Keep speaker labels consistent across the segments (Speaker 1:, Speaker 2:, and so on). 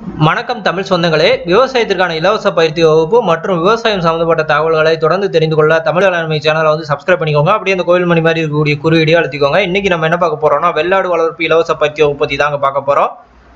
Speaker 1: வணக்கம் தமிழ் சொந்தங்களே விவசாயத்திற்கான இலவச பயிற்சி வகுப்பு மற்றும் விவசாயம் சம்பந்தப்பட்ட தகவல்களை தொடர்ந்து தெரிந்து கொள்ள தமிழ் வேளாண்மை சேனலை வந்து சப்ஸ்கிரைப் பண்ணிக்கோங்க அப்படியே அந்த கோவில் மணி மாதிரி இருக்கக்கூடிய குறியீடியை அழுத்திக்கோங்க இன்னைக்கு நம்ம என்ன பார்க்க போறோம்னா வெள்ளாடு வளர்ப்பு இலவச பயிற்சி வகுப்பு பற்றி தாங்க பார்க்க போறோம்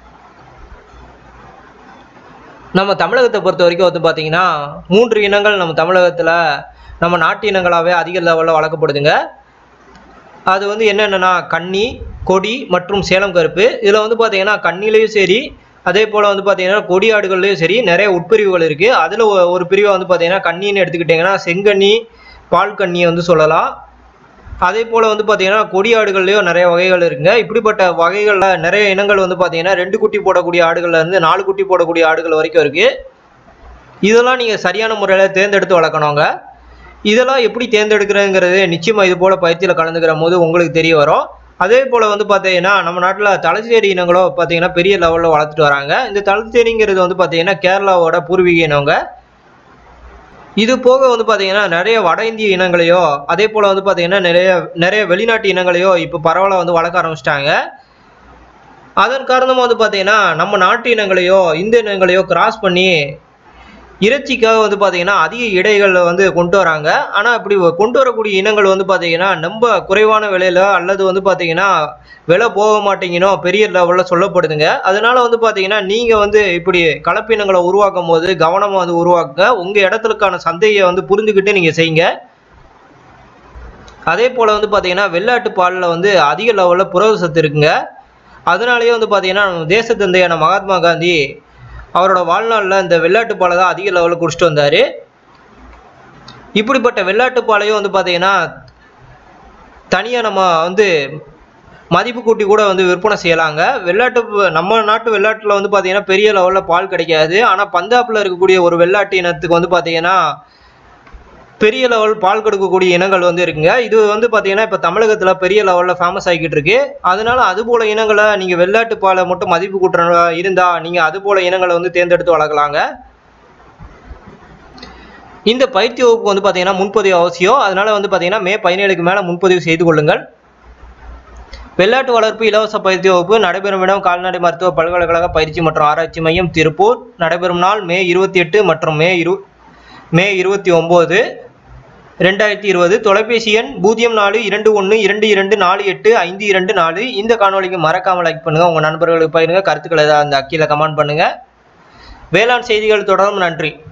Speaker 1: நம்ம தமிழகத்தை பொறுத்த வரைக்கும் வந்து பார்த்தீங்கன்னா மூன்று இனங்கள் நம்ம தமிழகத்தில் நம்ம நாட்டு இனங்களாகவே அதிக லெவலில் வளர்க்கப்படுதுங்க அது வந்து என்னென்னா கன்னி கொடி மற்றும் சேலம் கருப்பு இதில் வந்து பார்த்தீங்கன்னா கன்னிலையும் சரி அதே போல் வந்து பார்த்தீங்கன்னா கொடி ஆடுகள்லையும் சரி நிறைய உட்பிரிவுகள் இருக்குது அதில் ஒரு பிரிவை வந்து பார்த்தீங்கன்னா கன்னின்னு எடுத்துக்கிட்டிங்கன்னா செங்கன்னி பால் கன்னியை வந்து சொல்லலாம் அதே போல் வந்து பார்த்தீங்கன்னா கொடி ஆடுகள்லேயும் நிறைய வகைகள் இருக்குங்க இப்படிப்பட்ட வகைகளில் நிறைய இனங்கள் வந்து பார்த்தீங்கன்னா ரெண்டு குட்டி போடக்கூடிய ஆடுகள்ல இருந்து நாலு குட்டி போடக்கூடிய ஆடுகள் வரைக்கும் இருக்குது இதெல்லாம் நீங்கள் சரியான முறையில் தேர்ந்தெடுத்து வளர்க்கணுங்க இதெல்லாம் எப்படி தேர்ந்தெடுக்கிறதுங்கிறது நிச்சயமாக இது போல் பயிற்சியில் கலந்துக்கிற போது உங்களுக்கு தெரிய வரும் அதே போல் வந்து பார்த்தீங்கன்னா நம்ம நாட்டில் தலைச்சேரி இனங்களோ பார்த்தீங்கன்னா பெரிய லெவலில் வளர்த்துட்டு வராங்க இந்த தலைச்சேரிங்கிறது வந்து பார்த்தீங்கன்னா கேரளாவோட பூர்வீக இனங்க இது போக வந்து பார்த்தீங்கன்னா நிறைய வட இந்திய இனங்களையோ அதே போல் வந்து பார்த்தீங்கன்னா நிறைய நிறைய வெளிநாட்டு இனங்களையோ இப்போ பரவலாக வந்து வளர்க்க ஆரம்பிச்சிட்டாங்க அதன் காரணமாக வந்து பார்த்தீங்கன்னா நம்ம நாட்டு இனங்களையோ இந்த இனங்களையோ கிராஸ் பண்ணி இறைச்சிக்காக வந்து பார்த்தீங்கன்னா அதிக இடைகள் வந்து கொண்டு வராங்க ஆனால் இப்படி கொண்டு வரக்கூடிய இனங்கள் வந்து பார்த்தீங்கன்னா ரொம்ப குறைவான விலையில அல்லது வந்து பார்த்தீங்கன்னா விலை போக மாட்டேங்கனோ பெரிய லெவலில் சொல்லப்படுதுங்க அதனால வந்து பார்த்தீங்கன்னா நீங்கள் வந்து இப்படி கலப்பினங்களை உருவாக்கும் போது கவனமாக வந்து உருவாக்குங்க உங்கள் இடத்துக்கான சந்தையை வந்து புரிஞ்சுக்கிட்டு நீங்கள் செய்யுங்க அதே போல் வந்து பார்த்தீங்கன்னா வெள்ளாட்டு பாலில் வந்து அதிக லெவலில் புரத சத்து இருக்குங்க அதனாலேயே வந்து பார்த்தீங்கன்னா நம்ம தேச தந்தையான மகாத்மா காந்தி அவரோட வாழ்நாளில் இந்த வெள்ளாட்டு பாலை தான் அதிக லெவலில் குடிச்சிட்டு வந்தார் இப்படிப்பட்ட வெள்ளாட்டு பாலையும் வந்து பார்த்தீங்கன்னா தனியாக நம்ம வந்து மதிப்பு கூட்டி கூட வந்து விற்பனை செய்யலாங்க வெள்ளாட்டு ப- நம்ம நாட்டு வெள்ளாட்டில் வந்து பார்த்தீங்கன்னா பெரிய லெவலில் பால் கிடைக்காது ஆனால் பஞ்சாபில் இருக்கக்கூடிய ஒரு வெள்ளாட்டு இனத்துக்கு வந்து பார்த்தீங்கன்னா பெரிய லெவல் பால் கொடுக்கக்கூடிய இனங்கள் வந்து இருக்குங்க இது வந்து பார்த்தீங்கன்னா இப்போ தமிழகத்தில் பெரிய லெவலில் ஃபேமஸ் ஆகிக்கிட்டு இருக்கு அதனால அது போல இனங்களை நீங்கள் வெள்ளாட்டு பாலை மட்டும் மதிப்பு கூட்டுற இருந்தால் நீங்கள் அது போல இனங்களை வந்து தேர்ந்தெடுத்து வளர்க்கலாங்க இந்த பயிற்சி வகுப்பு வந்து பார்த்தீங்கன்னா முன்பதிவு அவசியம் அதனால வந்து பார்த்தீங்கன்னா மே பதினேழுக்கு மேலே முன்பதிவு செய்து கொள்ளுங்கள் வெள்ளாட்டு வளர்ப்பு இலவச பயிற்சி வகுப்பு நடைபெறும் இடம் கால்நடை மருத்துவ பல்கலைக்கழக பயிற்சி மற்றும் ஆராய்ச்சி மையம் திருப்பூர் நடைபெறும் நாள் மே இருபத்தி எட்டு மற்றும் மே இரு மே இருபத்தி ஒம்பது ரெண்டாயிரத்தி இருபது தொலைபேசி எண் பூஜ்ஜியம் நாலு இரண்டு ஒன்று இரண்டு இரண்டு நாலு எட்டு ஐந்து இரண்டு நாலு இந்த காணொலிக்கு மறக்காமல் லைக் பண்ணுங்கள் உங்கள் நண்பர்களுக்கு பகிருங்க கருத்துக்களை ஏதாவது அந்த அக்கீழ கமெண்ட் பண்ணுங்கள் வேளாண் செய்திகள் தொடரும் நன்றி